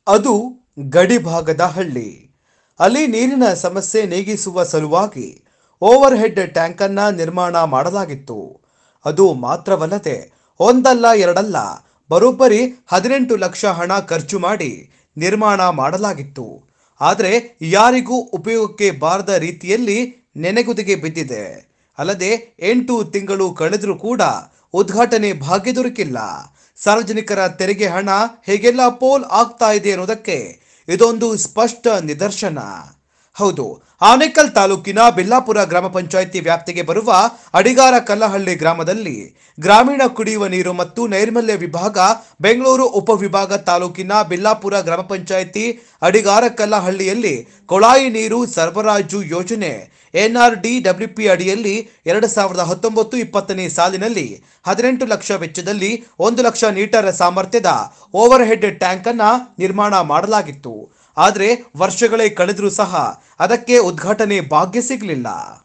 ಅದು ಗಡಿಭಾಗದ ಹಳ್ಳಿ ಅಲ್ಲಿ ನೀರಿನ ಸಮಸ್ಯೆ ನೀಗಿಸುವ ಸಲುವಾಗಿ ಓವರ್ ಹೆಡ್ ಟ್ಯಾಂಕ್ ಅನ್ನ ನಿರ್ಮಾಣ ಮಾಡಲಾಗಿತ್ತು ಅದು ಮಾತ್ರವಲ್ಲದೆ ಒಂದಲ್ಲ ಎರಡಲ್ಲ ಬರೋಬ್ಬರಿ ಹದಿನೆಂಟು ಲಕ್ಷ ಹಣ ಖರ್ಚು ಮಾಡಿ ನಿರ್ಮಾಣ ಮಾಡಲಾಗಿತ್ತು ಆದರೆ ಯಾರಿಗೂ ಉಪಯೋಗಕ್ಕೆ ಬಾರದ ರೀತಿಯಲ್ಲಿ ನೆನೆಗುದಿಗೆ ಬಿದ್ದಿದೆ ಅಲ್ಲದೆ ಎಂಟು ತಿಂಗಳು ಕಳೆದರೂ ಕೂಡ ಉದ್ಘಾಟನೆ ಭಾಗ್ಯ ದೊರಕಿಲ್ಲ ಸಾರ್ವಜನಿಕರ ತೆರಿಗೆ ಹಣ ಹೇಗೆಲ್ಲ ಪೋಲ್ ಆಗ್ತಾ ಇದೆ ಅನ್ನೋದಕ್ಕೆ ಇದೊಂದು ಸ್ಪಷ್ಟ ನಿದರ್ಶನ ಹೌದು ಆನೇಕಲ್ ತಾಲೂಕಿನ ಬಿಲ್ಲಾಪುರ ಗ್ರಾಮ ಪಂಚಾಯಿತಿ ವ್ಯಾಪ್ತಿಗೆ ಬರುವ ಅಡಿಗಾರ ಕಲ್ಲಹಳ್ಳಿ ಗ್ರಾಮದಲ್ಲಿ ಗ್ರಾಮೀಣ ಕುಡಿಯುವ ನೀರು ಮತ್ತು ನೈರ್ಮಲ್ಯ ವಿಭಾಗ ಬೆಂಗಳೂರು ಉಪವಿಭಾಗ ತಾಲೂಕಿನ ಬಿಲ್ಲಾಪುರ ಗ್ರಾಮ ಪಂಚಾಯಿತಿ ಅಡಿಗಾರ ಕಲ್ಲಹಳ್ಳಿಯಲ್ಲಿ ಕೊಳಾಯಿ ನೀರು ಸರಬರಾಜು ಯೋಜನೆ ಎನ್ಆರ್ಡಿ ಡಬ್ಲ್ಯೂಪಿ ಅಡಿಯಲ್ಲಿ ಎರಡು ಸಾವಿರದ ಹತ್ತೊಂಬತ್ತು ಇಪ್ಪತ್ತನೇ ಸಾಲಿನಲ್ಲಿ ಹದಿನೆಂಟು ಲಕ್ಷ ವೆಚ್ಚದಲ್ಲಿ ಒಂದು ಲಕ್ಷ ಲೀಟರ್ ಸಾಮರ್ಥ್ಯದ ಓವರ್ ಹೆಡ್ ಟ್ಯಾಂಕ್ ಅನ್ನ ನಿರ್ಮಾಣ ಮಾಡಲಾಗಿತ್ತು ಆದರೆ ವರ್ಷಗಳೇ ಕಳೆದರೂ ಸಹ ಅದಕ್ಕೆ ಉದ್ಘಾಟನೆ ಭಾಗ್ಯ ಸಿಗಲಿಲ್ಲ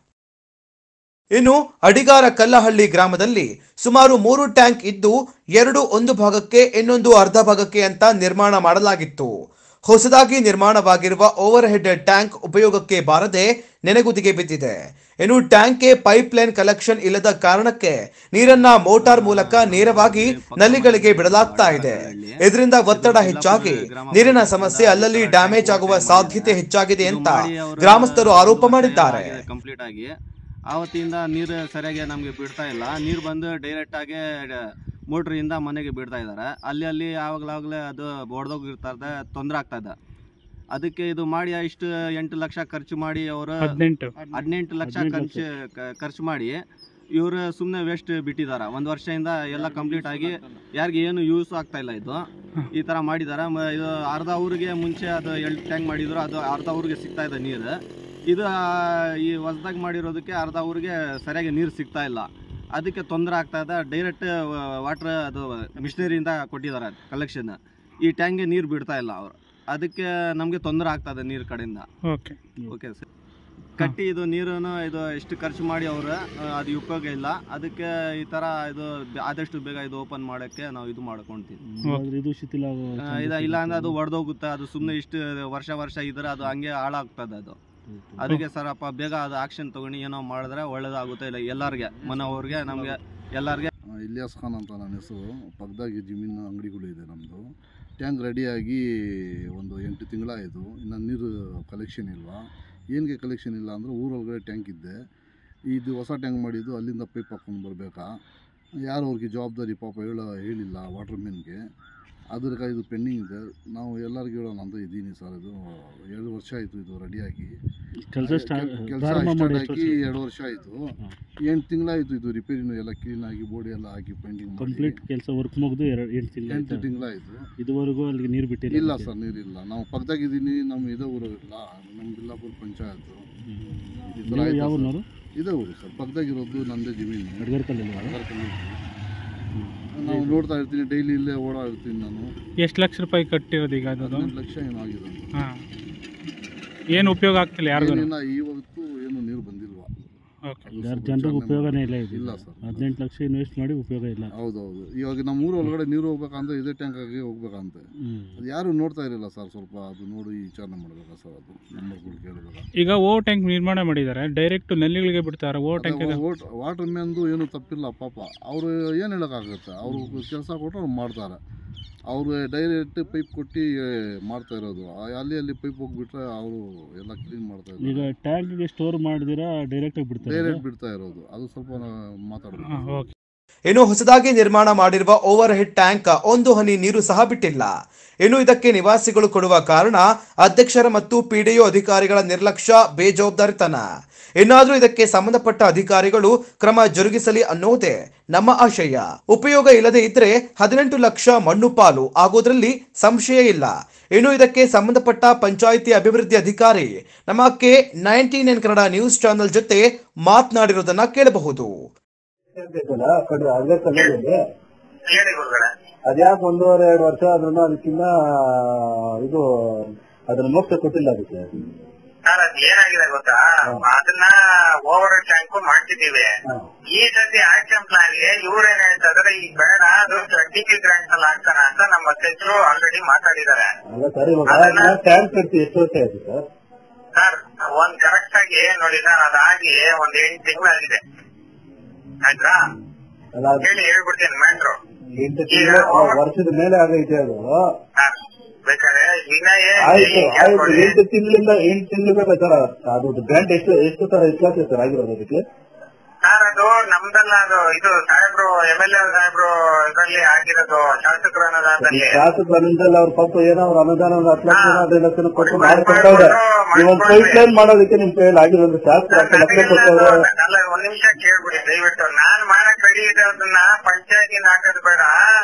ಇನ್ನು ಅಡಿಗಾರ ಕಲ್ಲಹಳ್ಳಿ ಗ್ರಾಮದಲ್ಲಿ ಸುಮಾರು ಮೂರು ಟ್ಯಾಂಕ್ ಇದ್ದು ಎರಡು ಒಂದು ಭಾಗಕ್ಕೆ ಇನ್ನೊಂದು ಅರ್ಧ ಭಾಗಕ್ಕೆ ಅಂತ ನಿರ್ಮಾಣ ಮಾಡಲಾಗಿತ್ತು ಹೊಸದಾಗಿ ನಿರ್ಮಾಣವಾಗಿರುವ ಓವರ್ ಹೆಡ್ ಟ್ಯಾಂಕ್ ಉಪಯೋಗಕ್ಕೆ ಬಾರದೆ ನೆನೆಗುದಿಗೆ ಬಿದ್ದಿದೆ ಇನ್ನು ಟ್ಯಾಂಕ್ಗೆ ಪೈಪ್ ಲೈನ್ ಕಲೆಕ್ಷನ್ ಇಲ್ಲದ ಕಾರಣಕ್ಕೆ ನೀರನ್ನ ಮೋಟಾರ್ ಮೂಲಕ ನೇರವಾಗಿ ನಲ್ಲಿಗಳಿಗೆ ಬಿಡಲಾಗ್ತಾ ಇದೆ ಇದರಿಂದ ಒತ್ತಡ ಹೆಚ್ಚಾಗಿ ನೀರಿನ ಸಮಸ್ಯೆ ಅಲ್ಲಲ್ಲಿ ಡ್ಯಾಮೇಜ್ ಆಗುವ ಸಾಧ್ಯತೆ ಹೆಚ್ಚಾಗಿದೆ ಅಂತ ಗ್ರಾಮಸ್ಥರು ಆರೋಪ ಮಾಡಿದ್ದಾರೆ ಕಂಪ್ಲೀಟ್ ಆಗಿ ಆವತ್ತಿಂದ ನೀರು ಸರಿಯಾಗಿ ನಮಗೆ ಬಿಡ್ತಾ ಇಲ್ಲ ನೀರು ಬಂದು ಡೈರೆಕ್ಟ್ ಆಗಿ ಮೋಟ್ರಿಂದ ಮನೆಗೆ ಬಿಡ್ತಾ ಇದ್ದಾರೆ ಅಲ್ಲಿ ಅಲ್ಲಿ ಯಾವಾಗಲಾಗಲೇ ಅದು ಒಡೆದೋಗಿರ್ತಾ ಇದೆ ತೊಂದರೆ ಆಗ್ತಾ ಇದೆ ಅದಕ್ಕೆ ಇದು ಮಾಡಿ ಇಷ್ಟು ಎಂಟು ಲಕ್ಷ ಖರ್ಚು ಮಾಡಿ ಅವರು ಹದಿನೆಂಟು ಹದಿನೆಂಟು ಲಕ್ಷ ಹದಿನೆಂಟು ಖರ್ಚು ಕ- ಖರ್ಚು ಮಾಡಿ ಇವರು ಸುಮ್ಮನೆ ವೇಸ್ಟ್ ಬಿಟ್ಟಿದ್ದಾರೆ ಒಂದು ವರ್ಷದಿಂದ ಎಲ್ಲ ಕಂಪ್ಲೀಟ್ ಆಗಿ ಯಾರಿಗೆ ಏನು ಯೂಸ್ ಆಗ್ತಾ ಇಲ್ಲ ಇದು ಈ ಥರ ಮಾಡಿದ್ದಾರೆ ಮ- ಇದು ಅರ್ಧ ಊರಿಗೆ ಮುಂಚೆ ಅದು ಎಲ್ ಟ್ಯಾಂಕ್ ಮಾಡಿದ್ರು ಅದು ಅರ್ಧ ಊರಿಗೆ ಸಿಗ್ತಾ ಇದೆ ನೀರು ಇದು ಆ, ಈ ಹೊಸದಾಗಿ ಮಾಡಿರೋದಕ್ಕೆ ಅರ್ಧ ಊರಿಗೆ ಸರಿಯಾಗಿ ನೀರು ಸಿಗ್ತಾ ಇಲ್ಲ ಅದಕ್ಕೆ ತೊಂದರೆ ಆಗ್ತಾ ಇದೆ ಡೈರೆಕ್ಟ್ ವಾಟರ್ ಅದು ಮಿಷನರಿಯಿಂದ ಕೊಟ್ಟಿದ್ದಾರೆ ಕಲೆಕ್ಷನ್ ಈ ಟ್ಯಾಂಕ್ಗೆ ನೀರು ಬಿಡ್ತಾ ಇಲ್ಲ ಅವರು ಅದಕ್ಕೆ ನಮಗೆ ತೊಂದರೆ ಆಗ್ತಾ ಇದೆ ನೀರು ಕಡೆಯಿಂದ ಓಕೆ ಓಕೆ ಸರ್ ಕಟ್ಟಿ ಇದು ನೀರನ್ನು ಇದು ಎಷ್ಟು ಖರ್ಚು ಮಾಡಿ ಅವರು ಅದು ಉಪಯೋಗ ಇಲ್ಲ ಅದಕ್ಕೆ ಈ ಥರ ಇದು ಬೆ- ಆದಷ್ಟು ಬೇಗ ಇದು ಓಪನ್ ಮಾಡೋಕ್ಕೆ ನಾವು ಇದು ಮಾಡ್ಕೊಳ್ತೀವಿ ಇದು ಶಿಥಿಲ ಆ, ಇದ ಇಲ್ಲ ಅಂದ್ರೆ ಅದು ಒಡೆದೋಗುತ್ತೆ ಅದು ಸುಮ್ಮನೆ ಇಷ್ಟು ವರ್ಷ ವರ್ಷ ಇದ್ರೆ ಅದು ಹಂಗೆ ಹಾಳಾಗ್ತದೆ ಅದು ಅದಕ್ಕೆ ಸರಪ್ಪ ಬೇಗ ಅದು ಆಕ್ಷನ್ ತಗೊಂಡು ಏನೋ ಮಾಡಿದ್ರೆ ಒಳ್ಳೇದಾಗುತ್ತೆ ಇಲ್ಲ ಎಲ್ಲರಿಗೆ ಮನೆಯವ್ರಿಗೆ ನಮಗೆ ಎಲ್ಲರಿಗೆ ಆ, ಇಲಿಯಾಸ್ ಖಾನ್ ಅಂತ ನನ್ನ ಹೆಸರು ಪಕ್ಕದಾಗಿ ಜಮೀನು ಅಂಗಡಿಗಳು ಇದೆ ನಮ್ಮದು ಟ್ಯಾಂಕ್ ರೆಡಿಯಾಗಿ ಒಂದು ಎಂಟು ತಿಂಗಳಾಯಿತು ಇನ್ನು ನೀರು ಕಲೆಕ್ಷನ್ ಇಲ್ವಾ ಏನಿಗೆ ಕಲೆಕ್ಷನ್ ಇಲ್ಲ ಅಂದರೆ ಊರೊಳಗಡೆ ಟ್ಯಾಂಕ್ ಇದ್ದೆ ಇದು ಹೊಸ ಟ್ಯಾಂಕ್ ಮಾಡಿದ್ದು ಅಲ್ಲಿಂದ ಪೈಪ್ ಹಾಕ್ಕೊಂಡು ಬರಬೇಕಾ ಯಾರು ಅವ್ರಿಗೆ ಜವಾಬ್ದಾರಿ ಪಾಪ ಹೇಳ ಹೇಳಿಲ್ಲ ವಾಟರ್ ಮ್ಯಾನ್ಗೆ ಅದಕ್ಕೆ ಇದು ಪೆಂಡಿಂಗ್ ಇದೆ ನಾವು ಎಲ್ಲರಿಗೂ ಹೇಳೋಣ ಅಂತ ಇದ್ದೀನಿ ಸರ್ ಇದು ಎರಡು ವರ್ಷ ಆಯಿತು ಇದು ರೆಡಿಯಾಗಿ ಕೆಲಸ ಸ್ಟಾರ್ಟ್ ಕೆಲಸ ಪ್ರಾರಂಭ ಸ್ಟಾರ್ಟ್ ಮಾಡಿ ಆಗಿ ಎರಡು ವರ್ಷ ಆಯಿತು ಎಂಟು ತಿಂಗಳಾಯಿತು ಇದು ರಿಪೇರಿನೂ ಎಲ್ಲ ಕ್ಲೀನ್ ಆಗಿ ಬೋಡಿ ಎಲ್ಲ ಹಾಕಿ ಪೇಂಟಿಂಗ್ ಕಂಪ್ಲೀಟ್ ಕೆಲಸ ವರ್ಕ್ ಮುಗಿದು ಎರಡು ಎಂಟು ಎಂಟು ತಿಂಗಳು ತಿಂಗಳಾಯಿತು ಇದುವರೆಗೂ ಅಲ್ಲಿಗೆ ನೀರು ಬಿಟ್ಟಿಲ್ಲ ಇಲ್ಲ ಸರ್ ನೀರಿಲ್ಲ ನಾವು ಪಕ್ಕದಾಗಿದ್ದೀನಿ ನಮ್ಮ ಇದೇ ಊರು ಇಲ್ಲ ನಮ್ಮ ಬಿಲ್ಲಾಪುರ ಪಂಚಾಯತ್ ಈ ಥರ ನೀವು ಆಯ್ತಾ ಯಾವ ಸರ್? ಊರಿನವರು ಇದೇ ಊರು ಸರ್ ಪಕ್ಕದಾಗಿರೋದು ನಂದೇ ಜಮೀನು ಅಡ್ಗರ್ಕಲ್ಲಿ ಅದರಲ್ಲಿ ನಾವು ನೋಡ್ತಾ ಇರ್ತೀನಿ ಡೈಲಿ ಇಲ್ಲೇ ಓಡಾಡ್ತೀನಿ ನಾನು ಎಷ್ಟು ಲಕ್ಷ ರೂಪಾಯಿ ಕಟ್ಟಿರೋದು ಈಗ ಅದು ಹದಿನೆಂಟು ಲಕ್ಷ ಏನೋ ಆಗಿದೆ ಹಾಂ ಏನು ಉಪಯೋಗ ಆಗ್ತಿಲ್ಲ ಯಾರಿಗೂ ಏನಿಲ್ಲ ಇವತ್ತು ಏನು ನೀರು ಬಂದಿಲ್ವಾ ಓಕೆ ಅದು ಯಾರು ಸ್ವಲ್ಪ ಜನರಿಗೆ ವಿಚಾರಣೆ ಉಪಯೋಗನೇ ಇಲ್ಲ ಇದು ಇಲ್ಲ ಸರ್. ಹದಿನೆಂಟು ಲಕ್ಷ ಇನ್ವೆಸ್ಟ್ ಮಾಡಿ ಉಪಯೋಗ ಇಲ್ಲ ಹೌದೌದು ಇವಾಗ ನಮ್ಮ ಊರು ಒಳಗಡೆ ನೀರು ಹೋಗ್ಬೇಕಂದ್ರೆ ಇದೇ ಟ್ಯಾಂಕ್ ಆಗಿ ಹೋಗ್ಬೇಕಂತೆ ಹ್ಮ್. ಅದು ಯಾರು ನೋಡ್ತಾ ಇರಲಿಲ್ಲ ಸರ್ ಸ್ವಲ್ಪ ಅದು ನೋಡಿ ವಿಚಾರಣೆ ಮಾಡಬೇಕಾ ಸರ್ ಅದು ನಂಬರ್ಗಳು ಕೇಳಬೇಕಾ ಈಗ ಓ ಟ್ಯಾಂಕ್ ನಿರ್ಮಾಣ ಮಾಡಿದ್ದಾರೆ ಡೈರೆಕ್ಟ್ ನಲ್ಲಿಗಳಿಗೆ ಬಿಡ್ತಾರೆ ಓ ಟ್ಯಾಂಕ್ ವಾಟರ್ ಮ್ಯಾನ್ದು ಏನು ತಪ್ಪಿಲ್ಲ ಪಾಪ ಅವರು ಏನು ಹೇಳೋಕ್ಕಾಗುತ್ತೆ ಅವರು ಕೆಲಸ ಕೊಟ್ಟು ಅವ್ರು ಮಾಡ್ತಾರೆ ಅವರು ಡೈರೆಕ್ಟ್ ಪೈಪ್ ಕೊಟ್ಟು ಮಾಡ್ತಾ ಇರೋದು ಆ- ಅಲ್ಲಿ ಅಲ್ಲಿ ಪೈಪ್ ಹೋಗ್ಬಿಟ್ರೆ ಅವರು ಎಲ್ಲ ಕ್ಲೀನ್ ಮಾಡ್ತಾ ಈಗ ಇದ್ದಾರೆ ಟ್ಯಾಂಕ್ಗೆ ಸ್ಟೋರ್ ಮಾಡಿದಿರಾ ಡೈರೆಕ್ಟಾಗಿ ಬಿಡ್ತಾರೆ ಡೈರೆಕ್ಟ್ ಬಿಡ್ತಾ ಇರೋದು ಅದು ಸ್ವಲ್ಪ ಮಾತಾಡಬೇಕು ಓಕೆ ಇನ್ನು ಹೊಸದಾಗಿ ನಿರ್ಮಾಣ ಮಾಡಿರುವ ಓವರ್ ಹೆಡ್ ಟ್ಯಾಂಕ್ ಒಂದು ಹನಿ ನೀರು ಸಹ ಬಿಟ್ಟಿಲ್ಲ ಇನ್ನು ಇದಕ್ಕೆ ನಿವಾಸಿಗಳು ಕೊಡುವ ಕಾರಣ ಅಧ್ಯಕ್ಷರ ಮತ್ತು ಪಿಡಿಒ ಅಧಿಕಾರಿಗಳ ನಿರ್ಲಕ್ಷ್ಯ ಬೇಜವಾಬ್ದಾರಿತನ ಇನ್ನಾದ್ರೂ ಇದಕ್ಕೆ ಸಂಬಂಧಪಟ್ಟ ಅಧಿಕಾರಿಗಳು ಕ್ರಮ ಜರುಗಿಸಲಿ ಅನ್ನೋದೇ ನಮ್ಮ ಆಶಯ ಉಪಯೋಗ ಇಲ್ಲದೆ ಇದ್ರೆ ಹದಿನೆಂಟು ಲಕ್ಷ ಮಣ್ಣು ಪಾಲು ಆಗೋದ್ರಲ್ಲಿ ಸಂಶಯ ಇಲ್ಲ ಇನ್ನು ಇದಕ್ಕೆ ಸಂಬಂಧಪಟ್ಟ ಪಂಚಾಯಿತಿ ಅಭಿವೃದ್ಧಿ ಅಧಿಕಾರಿ ನಮ್ಮ K ninety nine Kannada news channel ಜೊತೆ ಮಾತನಾಡಿರೋದನ್ನ ಕೇಳಬಹುದು ಬೇಕಲ್ಲ ಕಡೆ ಅದೇ ಕಲ್ಲಲ್ಲಿ ಅದ್ಯಾಕೆ ಒಂದೂವರೆ ಎರಡು ವರ್ಷ ಆದ್ರೂ ಅದಕ್ಕಿನ್ನ ಇದು ಅದನ್ನ ಮೋಕ್ಷ ಕೊಟ್ಟಿಲ್ಲ ಅದಕ್ಕೆ ಸರ್ ಅದ್ ಏನಾಗಿದೆ ಗೊತ್ತಾ ಅದನ್ನ ಓವರ್ ಟ್ಯಾಂಕ್ ಮಾಡ್ತಿದೀವಿ ಈ ಸತಿ ಆಕ್ಷನ್ ಪ್ಲಾನ್ ಗೆ ಇವ್ರೇನ್ ಹೇಳ್ತಾರೆ ಈಗ ಬೇಡ ಅದು ಟಿ ಪಿ ಗ್ರಾಂಟ್ ಅಲ್ಲಿ ಹಾಕ್ತಾನ ಅಂತ ನಮ್ಮ ಅಧ್ಯಕ್ಷರು ಆಲ್ರೆಡಿ ಮಾತಾಡಿದ್ದಾರೆ ಅಲ್ಲ ಸರ್ ಇವಾಗ ಟ್ಯಾಂಕ್ ಕಟ್ಟಿ ಎಷ್ಟು ವರ್ಷ ಆಯ್ತು ಸರ್ ಸರ್ ಒಂದ್ ಕರೆಕ್ಟ್ ಆಗಿ ನೋಡಿ ಸರ್ ಅದಾಗಿ ಒಂದ್ ಎಂಟು ತಿಂಗಳಾಗಿದೆ ಆಯ್ತಾ ಅಲ್ಲ ಅದು ಹೇಳಿ ಹೇಳ್ಬಿಡ್ತೀನಿ ಮ್ಯಾಟ್ರು ಎಂಟು ತಿಂಗಳು ವರ್ಷದ ಮೇಲೆ ಆಗೈತೆ ಅದು ಬೇಕಾದ್ರೆ ವಿನಯ್ ಆಯ್ತು ಆಯ್ತು ಎಂಟು ತಿಂಗಳಿಂದ ಎಂಟು ತಿಂಗಳು ಬೇಕಾ ಸರ್ ಅದು ಗ್ರಾಂಟ್ ಎಷ್ಟು ಎಷ್ಟು ತರ ಎಷ್ಟು ಸರ್ ಆಗಿರೋದು ಅದಕ್ಕೆ ಸರ್ ಅದು ನಮ್ದಲ್ಲ ಅದು ಇದು ಸಾಹೇಬ್ರು ಎಂ ಎಲ್ ಎ ಸಾಹೇಬ್ರು ಇದರಲ್ಲಿ ಆಗಿರೋದು ಶಾಸಕರ ಅನುದಾನದಲ್ಲಿ ಶಾಸಕ ಬಂದಲ್ಲಿ ಅವ್ರ ಪಾಪ ಏನೋ ಅವ್ರ ಅನುದಾನ ಒಂದು ಹತ್ತು ಲಕ್ಷ ಹದಿನೈದು ಲಕ್ಷ ಕೊಟ್ಟು ಮಾಡ್ಕೊಟ್ಟವ್ರೆ ಈ ಒಂದು ಪೈಪ್ ಲೈನ್ ಮಾಡೋದಕ್ಕೆ ನಿಮ್ ಕೈಯಲ್ಲಿ ಆಗಿರೋದು ಶಾಸಕ ಹತ್ತು ಲಕ್ಷ ಕೊಟ್ಟವ್ರೆ ಅಲ್ಲ ಒಂದ್ ನಿಮಿಷ ಕೇಳ್ಬಿಡಿ ದಯವಿಟ್ಟು ನಾನ್ ಮಾಡಕ್ ರೆಡಿ ಇರೋದನ್ನ ಪಂಚಾಯತಿನ ಹಾಕೋದ್ ಬೇಡ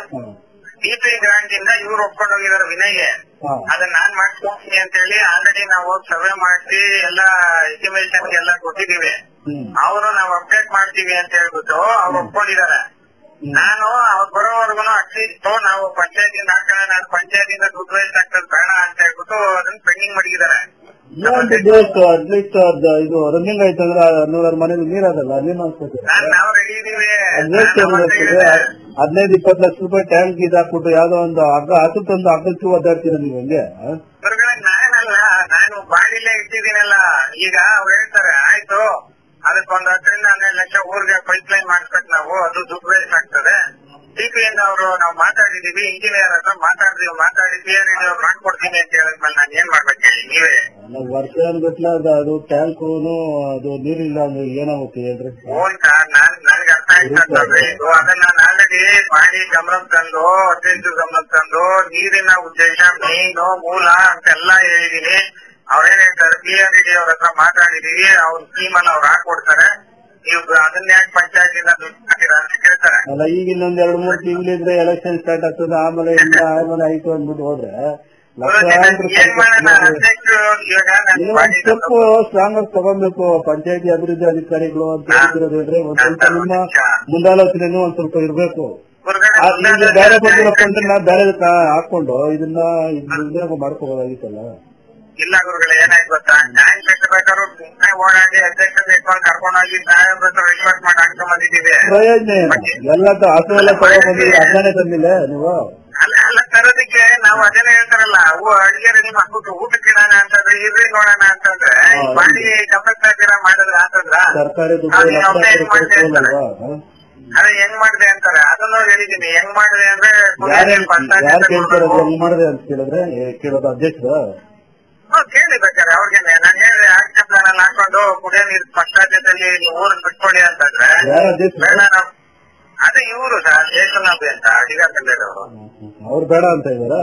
ಡಿಪಿ ಗ್ರಾಂಟ್ ಇಂದ ಇವ್ರು ಒಪ್ಕೊಂಡು ಹೋಗಿದಾರೆ ವಿನಯ್ಗೆ ಹಾ. ಅದನ್ನ ನಾನ್ ಮಾಡ್ಕೊಡ್ತೀನಿ ಅಂತ ಹೇಳಿ ಆಲ್ರೆಡಿ ನಾವು ಹೋಗಿ ಸರ್ವೆ ಮಾಡಿಸಿ ಎಲ್ಲ ಎಸ್ಟಿಮೇಷನ್ ಎಲ್ಲ ಕೊಟ್ಟಿದೀವಿ ಹ್ಮ್ ಅವರು ನಾವು ಅಪ್ಡೇಟ್ ಮಾಡ್ತೀವಿ ಅಂತ ಹೇಳ್ಬಿಟ್ಟು ಅವ್ರು ಒಪ್ಕೊಂಡಿದ್ದಾರೆ ನಾನು ಅವ್ರು ಬರೋವರೆಗೂ ಅಟ್ಲೀಸ್ಟ್ ನಾವು ಪಂಚಾಯತಿಂದ ಹಾಕೋಣ ನಾನು ಪಂಚಾಯತಿಂದ ದುಡ್ಡು ವೇಸ್ಟ್ ಆಗ್ತದೆ ಬೇಡ ಅಂತ ಹೇಳ್ಬಿಟ್ಟು ಅದನ್ನ ಪೆಂಡಿಂಗ್ ಮಾಡಿದ್ದಾರೆ ಒಂದು ದಿವಸ ಅಟ್ಲೀಸ್ಟ್ ಇದು ರನ್ನಿಂಗ್ ಆಯ್ತು ಅಂದ್ರೆ ನೂರಾರು ಮನೇಲಿ ನೀರಾದಲ್ಲ ಅಲ್ಲೇನು ಅನ್ಸ್ಕೊತೀರ ನಾನ್ ನಾವು ರೆಡಿ ಇದೀವಿ ಅದ್ನೆಷ್ಟು ನಾನು ಅವತ್ತೇ ಇರ್ತದೆ ಹೇಳಿದೆ. ಹದಿನೈದು ಇಪ್ಪತ್ತು ಲಕ್ಷ ರೂಪಾಯಿ ಟ್ಯಾಂಕ್ ಇದು ಹಾಕ್ಬಿಟ್ಟು ಯಾವ್ದೋ ಒಂದು ಹಗ್ಗ ಹಸು ತಂದು ಹಗ್ಗಕ್ಕೆ ಒದ್ದಾಡ್ತೀರ ನೀವು ಹಂಗೆ ಆ? ಹೊರಗಡೆ ನಾನಲ್ಲ ನಾನು ಬಾಡಿಲೇ ಇಟ್ಟಿದ್ದೀನಲ್ಲ ಈಗ ಅವ್ರು ಹೇಳ್ತಾರೆ ಆಯ್ತು ಅದಕ್ಕೊಂದ್ ಹತ್ತರಿಂದ ಹನ್ನೆರಡು ಲಕ್ಷ ಊರಿಗೆ ಪೈಪ್ ಲೈನ್ ಮಾಡಿಸ್ಬೇಕು ನಾವು ಅದು ದುಡ್ಡು ವೇಸ್ಟ್ ಆಗ್ತದೆ ಟಿಪಿ ಇಂದ ಅವರು ನಾವು ಮಾತಾಡಿದೀವಿ ಇಂಜಿನಿಯರ್ ಹತ್ರ ಮಾತಾಡಿದೀವಿ ಮಾತಾಡಿ ಪಿ ಆರ್ ಅವ್ರು ಮಾಡ್ಕೊಡ್ತೀನಿ ಅಂತ ಹೇಳಿದ್ಮೇಲೆ ನಾನು ಏನ್ ಮಾಡ್ಬೇಕು ಹೇಳಿ ನೀವೇ ನಾವು ವರ್ಷ ಅನ್ಗಟ್ಲೆ ಅದು ಅದು ಟ್ಯಾಂಕೂನು ಅದು ನೀರಿಲ್ಲ ಅಂದ್ರೆ ಏನಾಗುತ್ತೆ ಹೇಳ್ರಿ ಓನ್ ಸರ್ ನಾನ್ ನನ್ಗೆ ಅರ್ಥ ಆಯ್ತಂದ್ರೆ ಇದು ಅದನ್ನ ನಾನು ಆಲ್ರೆಡಿ ಮಾಡಿ ಗಮನಕ್ಕೆ ತಂದು ಅಧ್ಯಕ್ಷ ಗಮನಕ್ಕೆ ತಂದು ನೀರಿನ ಉದ್ದೇಶ ಮೇನು ಮೂಲ ಅಂತೆಲ್ಲ ಹೇಳಿದೀನಿ ಅವ್ರೇನ್ ಹೇಳ್ತಾರೆ ಪಿ ಆರ್ ಡಿ ಅವ್ರ ಹತ್ರ ಮಾತಾಡಿದೀವಿ ಅವ್ರ ಸ್ಕೀಮ್ ಅನ್ನ ಅವ್ರು ಹಾಕೊಡ್ತಾರೆ ನೀವು ಅದನ್ನ ಯಾಕೆ ಪಂಚಾಯತಿಂದ ದುಡ್ಡು ಹಾಕಿರ ಅಂತ ಕೇಳ್ತಾರೆ ಅಲ್ಲ ಈಗ ಇನ್ನೊಂದ್ ಎರಡ್ ಮೂರ್ ತಿಂಗಳಿದ್ರೆ ಎಲೆಕ್ಷನ್ ಸ್ಟಾರ್ಟ್ ಆಗ್ತದೆ ಆಮೇಲೆ ಇಲ್ಲ ಆಮೇಲೆ ಆಯ್ತು ಅಂದ್ಬಿಟ್ಟು ಹೋದ್ರೆ ಲಕ್ಷಾಂತರ ಏನ್ ಮಾಡೋಣ ಅಧ್ಯಕ್ಷರು ಇವಾಗ ನಾನು ನೀವು ಒಂದ್ ಸ್ಟೆಪ್ ಸ್ಟ್ರಾಂಗ್ ಆಗಿ ತಗೊಬೇಕು ಪಂಚಾಯತಿ ಅಭಿವೃದ್ಧಿ ಅಧಿಕಾರಿಗಳು ಅಂತ ಹೇಳ್ತಿರೋದು ಹೇಳ್ರೆ ಒಂದ್ ಸ್ವಲ್ಪ ನಿಮ್ಮ ಮುಂದಾಲೋಚನೆನೂ ಒಂದ್ ಸ್ವಲ್ಪ ಇರ್ಬೇಕು ಆ, ಈಗ ಬೇರೆ ಬಂದಿರೋ ಫಂಡ್ ಬೇರೆ ಹಾಕೊಂಡು ಇದನ್ನ ಇದನ್ನ ಮಾಡ್ಕೋಬೋದಾಗಿತ್ತಲ್ಲ ಇಲ್ಲ ಗುರುಗಳೇ ಏನಾಯ್ತು ಗೊತ್ತಾ ಟ್ಯಾಂಕ್ ಕಟ್ಟಬೇಕಾದ್ರು ಸುಮ್ಮನೆ ಓಡಾಡಿ ಅಧ್ಯಕ್ಷ ಇಟ್ಕೊಂಡು ಕರ್ಕೊಂಡೋಗಿ ಸಾಹೇಬ್ರ ಹತ್ರ ರಿಕ್ವೆಸ್ಟ್ ಮಾಡಿ ಹಾಕ್ಕೊಂಡ್ ಬಂದಿದ್ದೀವಿ ಪ್ರಯೋಜನ ಏನು ಎಲ್ಲ ತ- ಹಸು ಎಲ್ಲ ತಗೊಂಡ್ಬಂದಿದ್ರೆ ಅದನ್ನೇ ತಂದಿಲ್ಲ ನೀವು ಅಲ್ಲ ಅಲ್ಲ ತರೋದಕ್ಕೆ ನಾವು ಅದನ್ನೇ ಹೇಳ್ತಾರಲ್ಲ ಅವು ಅಡಿಗೆ ರೆಡಿ ಮಾಡ್ಬಿಟ್ಟು ಊಟಕ್ಕೆ ಇಡೋಣ ಅಂತಂದ್ರೆ ಇರ್ರಿ ನೋಡೋಣ ಅಂತಂದ್ರೆ ಈ ಬಾಡಿ ಗಮನಕ್ಕೆ ಹಾಕಿರ ಮಾಡಿದ್ರೆ ಅಂತಂದ್ರ ಸರ್ಕಾರಿ ದುಡ್ಡು ಅದು ಲಕ್ಷ ಹೆಂಗ್ ಮಾಡ್ದೆ ಅಂತಾರೆ ಕೊಡ್ತೀವಲ್ವಾ ಅದೇ ಹೆಂಗ್ ಮಾಡಿದೆ ಅಂತಾರೆ ಅದನ್ನು ಹೇಳಿದೀನಿ ಹೆಂಗ್ ಮಾಡಿದೆ ಅಂದ್ರೆ ಯಾರು ಪಂಚಾಯತ್ ಯಾರು ಕೇಳ್ತಾರೆ ಹೆಂಗ್ ಮಾಡಿದೆ ಅಂತ ಕೇಳಿದ್ರೆ ಏ, ಕೇಳೋದು ಅಧ್ಯಕ್ಷರು ಹ್ಮ್, ಕೇಳಿ ಬೇಕಾದ್ರೆ ಅವ್ರಿಗೇನೆ ನಾನು ಹೇಳಿದೆ ಆಕ್ಷನ್ ಪ್ಲಾನ್ ಅಲ್ಲಿ ಹಾಕೊಂಡು ಕುಡಿಯೋ ನೀರು ಪಶ್ಚಾತ್ಯದಲ್ಲಿ ಊರನ್ನ ಬಿಟ್ಕೊಡಿ ಅಂತಂದ್ರೆ ಯಾರು ಅಧ್ಯಕ್ಷರು ಬೇಡ ನಾವು ಅದೇ ಇವರು ಸರ್ ಜಯಕುಲಾಬಿ ಅಂತ ಅಡಿಗ ತಂದೆಯವರು ಅವ್ರು ಬೇಡ ಅಂತ ಇದಾರ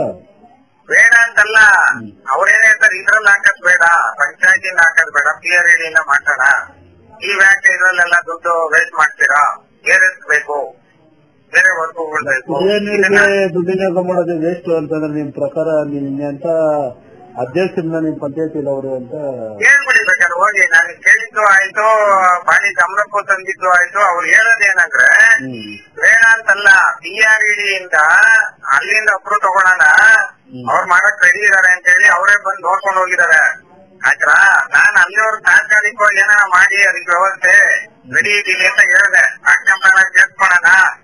ಬೇಡ ಅಂತಲ್ಲ ಅವ್ರೇನ್ ಹೇಳ್ತಾರೆ ಇದ್ರಲ್ಲಿ ಹಾಕದ್ ಬೇಡ ಪಂಚಾಯತಿಂದ ಹಾಕದ್ ಬೇಡ ಪಿ ಆರ್ ಇಂದ ಮಾತಾಡ ಈ ವ್ಯಾಕ್ ಇದ್ರಲ್ಲೆಲ್ಲ ದುಡ್ಡು ವೇಸ್ಟ್ ಮಾಡ್ತೀರಾ ಏರಿಸ್ಬೇಕು ಬೇರೆ ವರ್ಗಗಳು ಬೇಕು ಕುಡಿಯೋ ನೀರಿಗೆ ದುಡ್ಡಿನ ಮಾಡೋದು ವೇಸ್ಟ್ ಅಂತಂದ್ರೆ ನಿಮ್ ಪ್ರಕಾರ ನಿಮ್ ಅಂತ ಅಧ್ಯಕ್ಷರನ್ನ ನಿಮ್ ಪಂಚಾಯತಿ ಅವರು ಅಂತ ಹೇಳ್ಬಿಡಿ ಬೇಕಾದ್ರೆ ಹೋಗಿ ನಾನು ಕೇಳಿದ್ದು ಆಯ್ತು ಬಾಡಿ ಗಮನಕ್ಕೂ ತಂದಿದ್ದು ಆಯ್ತು ಅವ್ರು ಹೇಳೋದೇನಂದ್ರೆ ಹ್ಮ್ ಬೇಡ ಅಂತಲ್ಲ ಪಿ ಆರ್ ಇಂದ ಅಲ್ಲಿಂದ ಅಪ್ರೂವ್ ತಗೊಳೋಣ ಅವ್ರು ಮಾಡಕ್ ರೆಡಿ ಇದಾರೆ ಅಂತ ಹೇಳಿ ಅವರೇ ಬಂದು ನೋಡ್ಕೊಂಡು ಹೋಗಿದ್ದಾರೆ ಆಯ್ತಾ ನಾನ್ ಅಲ್ಲಿವರೆಗೆ ತಾತ್ಕಾಲಿಕವಾಗಿ ಏನಾರ ಮಾಡಿ ಅದಕ್ಕೆ ವ್ಯವಸ್ಥೆ ರೆಡಿ ಇದೀನಿ ಅಂತ ಹೇಳಿದೆ ಆಕ್ಷನ್ ಪ್ಲಾನ್ ಸೇರ್ಸ್ಕೊಳೋಣ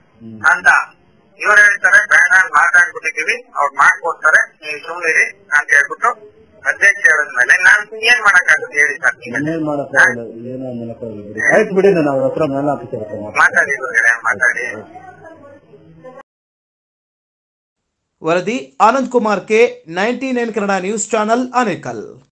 ಅಂತ ಇವ್ರು ಹೇಳ್ತಾರೆ ಬೇಡ ಅಂತ ಮಾತಾಡ್ಬಿಟ್ಟಿದೀವಿ ಅವ್ರು ಮಾಡ್ಕೊಡ್ತಾರೆ ನೀವು ಸುಮ್ಮನಿರಿ ಅಂತ ಹೇಳ್ಬಿಟ್ಟು ಅಧ್ಯಕ್ಷ ಹೇಳಿದ್ಮೇಲೆ ನಾನ್ ಏನ್ ಮಾಡಕ್ಕಾಗುತ್ತೆ ಹೇಳಿ ಸರ್ ನೀವೇ. ಇನ್ನೇನ್ ಮಾಡಕ್ಕಾಗಲ್ಲ ಏನೋ ಮಾಡಕ್ಕಾಗಲ್ಲ ಬಿಡಿ ಆಯ್ತು ಬಿಡಿ ನಾನು ಅವ್ರ ಹತ್ರ ಮೇಲೆ ಹಾಕಿಸ್ತಾರೆ ಮಾತಾಡಿ ಗುರುಗಳೇ, ಮಾತಾಡಿ ವರದಿ Anand Kumar K ninety nine Kannada news channel Anekal